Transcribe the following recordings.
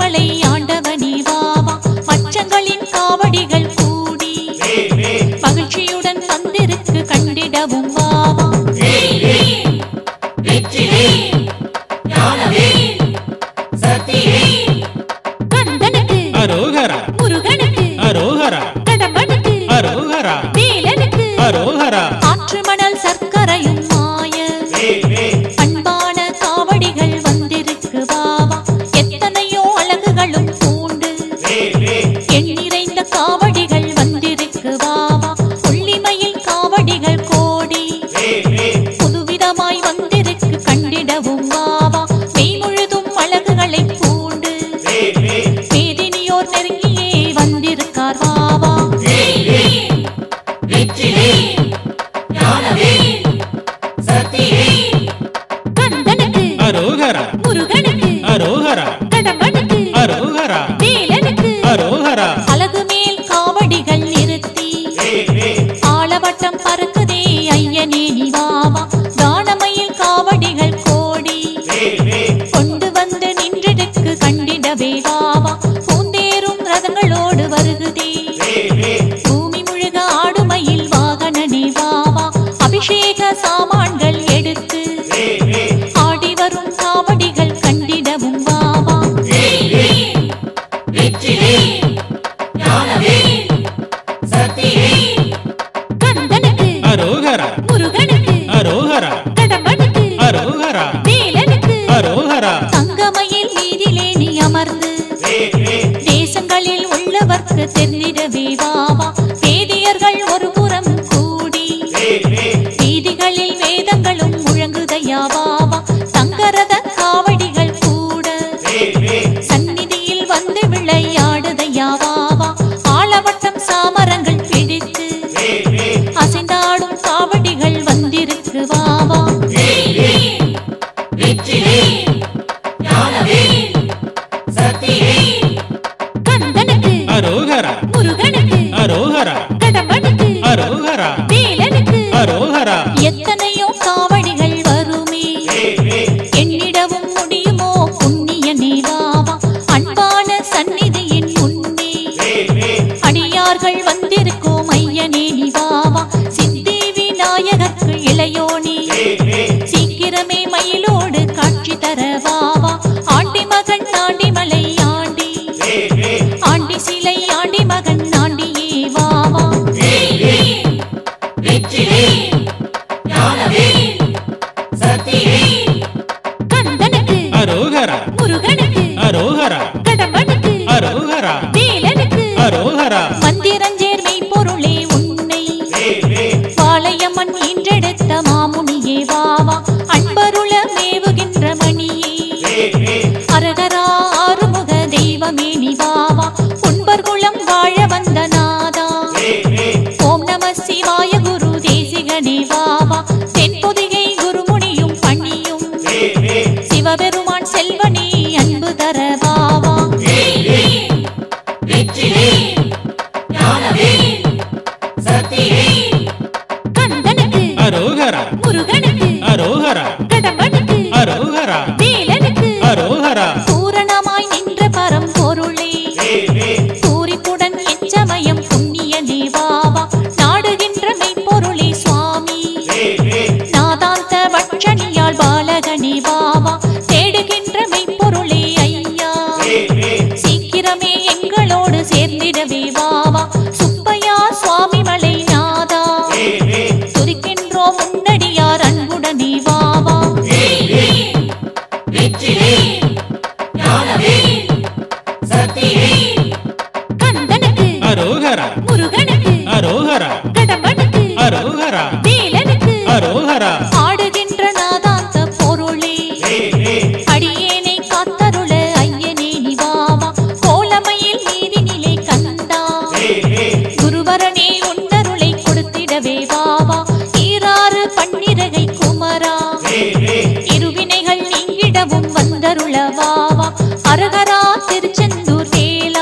மலை ஆண்டவனே வாவா மச்சங்களின் காவடிகள் கூடி மகிழ்ச்சியுடன் வந்திருக்கு கண்டிடவும் வாவா கந்தனுக்கு அரோகரா முருகனுக்கு அரோகரா கடம்பனுக்கு அரோகரா வேலனுக்கு அரோகரா ஆற்று மணல் சர்க்கரையும் மாய அன்பான காவடிகள் வந்திருக்கு வாவா எத்தனையோ அழகுகளும் பூண்டு எண் நிறைந்த காவடிகள் வந்திருக்கு வாவா கொல்லிமயில் காவடிகள் கோடி புதுவிதமாய் வந்திருக்கு கண்டிடவும் வாவா மெய் முழுதும் அழகுகளை பூண்டு மேதினியோர் நெருங்கியே வந்திருக்கார் வாவா கந்தனுக்கு அரோகரா முருகனுக்கு அரோகரா கடம்பனுக்கு அரோகரா வேலனுக்கு அரோகரா அழகு மேல் காவடிகள் நிறுத்தி ஆளவட்டம் பறக்குதே ஐயனே நீ வாவா தானமையில் காவடிகள் கோடி கொண்டு வந்து நின்றெடுக்கு கண்டிடவே வாவா பூந்தேரும் ரதங்களோடு வருகுதே பூமி முழுக ஆடுமையில் வாகனனே வாவா அபிஷேக சாமான்கள் எடுத்து ஆடி வரும் காவடிகள் கண்டிடவும் வாவா கந்தனுக்கு அரோகரா முருகனுக்கு அரோகரா கடம்பனுக்கு அரோகரா வேலனுக்கு அரோகரா தங்கமயில் மீதிலே நீ அமர்ந்து தேசங்களில் உள்ளவர்க்கு தெரிந்திடவே வாவா வேதியர்கள் ஒரு புறம் கூடி வீதிகளில் வேதங்களும் முழங்குதையா வாவா தங்கரத காவடிகள் கூட சந்நிதியில் வந்து விளையாடுதையா வாவா ஆளவட்டம் சாமரங்கள் பிடித்து அசைந்தாடும் காவடிகள் வந்திருக்கு வாவா கந்தனுக்கு அரோகரா முருகனுக்கு அரோகரா கடம்பனுக்கு அரோகரா வேலனுக்கு அரோகரா எத்தனையோ காவடிகள் வருமே என்னிடவும் முடியுமோ புண்ணிய நீவாவா அன்பான சந்நிதியின் முன்னே அடியார்கள் வந்திருக்கோம் ஐயனே நிவாவா சித்தி விநாயகர்க்கு இளையோனே சீக்கிரமே மயிலோடு காட்சி தர வாவா ஆண்டி மகன் ஆண்டிமலை ஆண்டி ஆண்டி சிலை ஆண்டி மகன் ஆண்டியே வாவா கந்தனுக்கு அரோகரா முருகனுக்கு அரோகரா கடம்பனுக்கு அரோகரா வேலனுக்கு அரோகரா மந்திரஞ்சேர் மெய்ப்பொருளே உன்னை பாளையம்மன் ஈன்றெடுத்த மாமுனியே வாவா அன்பருள மேவுகின்ற மணியே அரகரா ஆறுமுக தெய்வமே நீ வாவா உன்பர் குலம் வாழ வந்த நாதா ஓம் நம சிவாய குரு தேசிகனே வாவா தென்பொதிகை குருமுனியும் பணியும் சிவபெருமான் செல்வனே அன்பு தர வாவா கந்தனுக்கு அரோகரா முருகனுக்கு அரோகரா கடம்பனுக்கு அரோகரா வேலனுக்கு அரோகரா பூரணமாய் நின்ற பரம் பொருளே பூரிப்புடன் எச்சமயம் புண்ணிய தேவாவா நாடுகின்ற மெய்ப்பொருளே சுவாமி நாதாந்த வட்சணியால் பாலகனே வாவா தேடுகின்ற மெய்ப்பொருளே ஐயா சீக்கிரமே எங்களோடு சேர்ந்திடவே வாவா சுப்பையா சுவாமி மலை நாதா துதிக்கின்றோம் முன்னடியார் அன்புடனே வாவா கந்தனுக்கு அரோகரா முருகனுக்கு அரோகரா கடம்பனுக்கு அரோகரா வேலனுக்கு அரோகரா ஆடுகின்ற நாதாந்த பொருளே அடியேனை காத்தருள ஐயனே நிவாவா கோலமையில் மீதி நிலை கந்தா குருவரனே உன்னருளை கொடுத்திடவே வாவா ஈராறு பன்னிரகை குமரா இருவினைகள் நீங்கிடவும் வந்தருள வாவா அரகரா திருச்செந்தூர் வேலா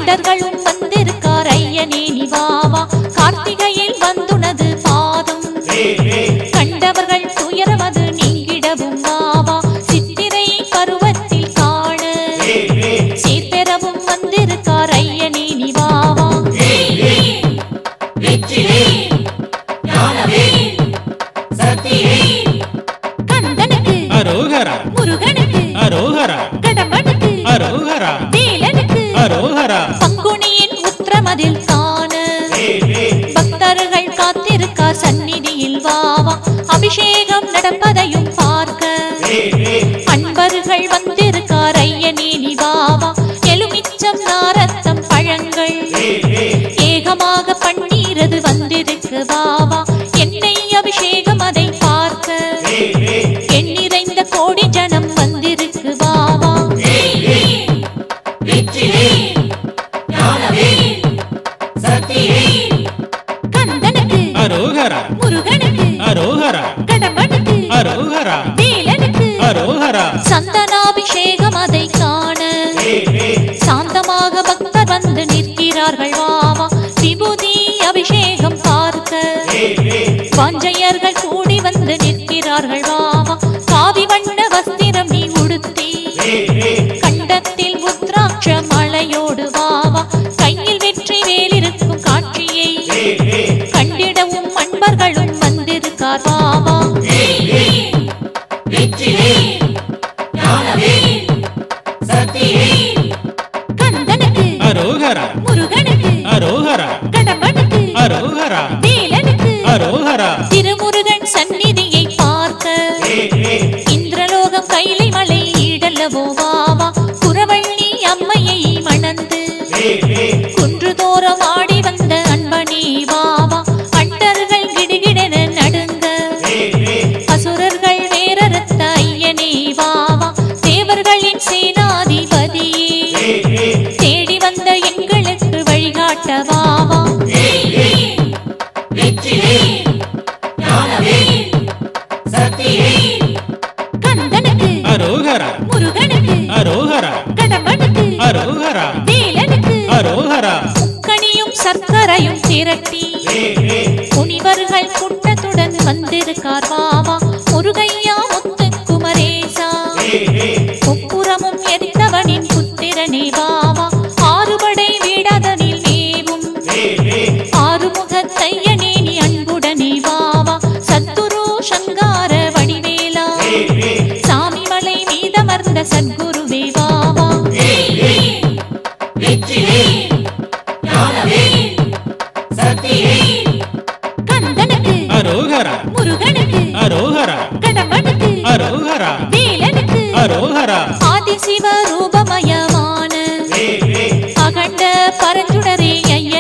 கண்டர்களும் வந்திருக்கார் ஐயனே நிவாவா கார்த்திகையில் வந்துனது பாதம் கண்டவர்கள் துயரமது நீங்கிடவும் வாவா சித்திரை பருவத்தில் காண சீர்பெறவும் வந்திருக்கார் ஐயனே நிவாவா கந்தனுக்கு அரோகரா முருகனுக்கு அரோகரா கடம்பனுக்கு அரோகரா வேலனுக்கு அரோகரா பங்குனியின் உத்திரமதில் காண பக்தர்கள் காத்திருக்கார் சந்நிதியில் வாவா அபிஷேகம் நடப்பதையும் பார்க்க அன்பர்கள் வந்திருக்கார் ஐயனே நிவாவா எலுமிச்சம் நாரத்தம் பழங்கள் ஏகமாக பன்னீரது வந்திருக்கு வாவா எண்ணெய் அபிஷேகம் அதை பார்க்க எண்ணிறைந்த கோடி ஜனம் வந்திருக்கு வாவா கந்தனுக்கு அரோகரா முருகனுக்கு அரோகரா கடம்பனுக்கு அரோகரா வேலனுக்கு அரோகரா சந்தனாபிஷேகம் அதை காண சாந்தமாக பக்தர் வந்து நிற்கிறார்கள் வாவா விபூதி அபிஷேகம் பார்க்க வாஞ்சையர்கள் கூடி வந்து நிற்கிறார்கள் வாவா காவி வண்ண வஸ்திரம் நீ உடுத்தி கண்டத்தில் உத்ராட்ச மலையோடு வாவா கையில் வெற்றி வேலிருக்கும் காட்சியை கண்டிடவும் அன்பர்களும் வந்திருக்கார் வாவா கந்தனுக்கு அரோகரா முருகனுக்கு அரோகரா கடம்பனுக்கு அரோகரா வேலனுக்கு அரோகரா திருமுருகன் சந்நிதியை பார்க்க இந்திரலோகம் கைலை மலை ஈடல்லவோ வாவா குரவள்ளி அம்மையை மணந்து குன்றுதோறும் ஆடி வந்த அன்பனே வாவா அண்டர்கள் கிடுகிடென நடுங்க அசுரர்கள் வேரறுத்த ஐயனே வாவா தேவர்களின் சேனாதிபதியே தேடி வந்த எங்களுக்கு வழிகாட்ட வாவா கந்தனுக்கு அரோகரா முருகனுக்கு அரோகரா கடம்பனுக்கு அரோகரா வேலனுக்கு அரோகரா முக்கணியும் சர்க்கரையும் திரட்டி முனிவர்கள் கூட்டத்துடன் வந்திருக்கார் வாவா முருகையா முத்து குமரேசா முப்புறமும் எரித்தவனின் புத்திரனே வாவா ஆறுபடை வீடாதனில் மேவும் ஆறுமுகத்தையனே நீ அன்புடனே வாவா சத்துரு சங்கார வடிவேலா சாமி மலை மீதமர்ந்த சத்குருவே வாவா கந்தனுக்கு அரோகரா முருகனுக்கு அரோகரா கடம்பனுக்கு அரோகரா வேலனுக்கு அரோகரா ஆதிசிவ ரூபமயமான அகண்ட பரஞ்சுடரே ஐயனே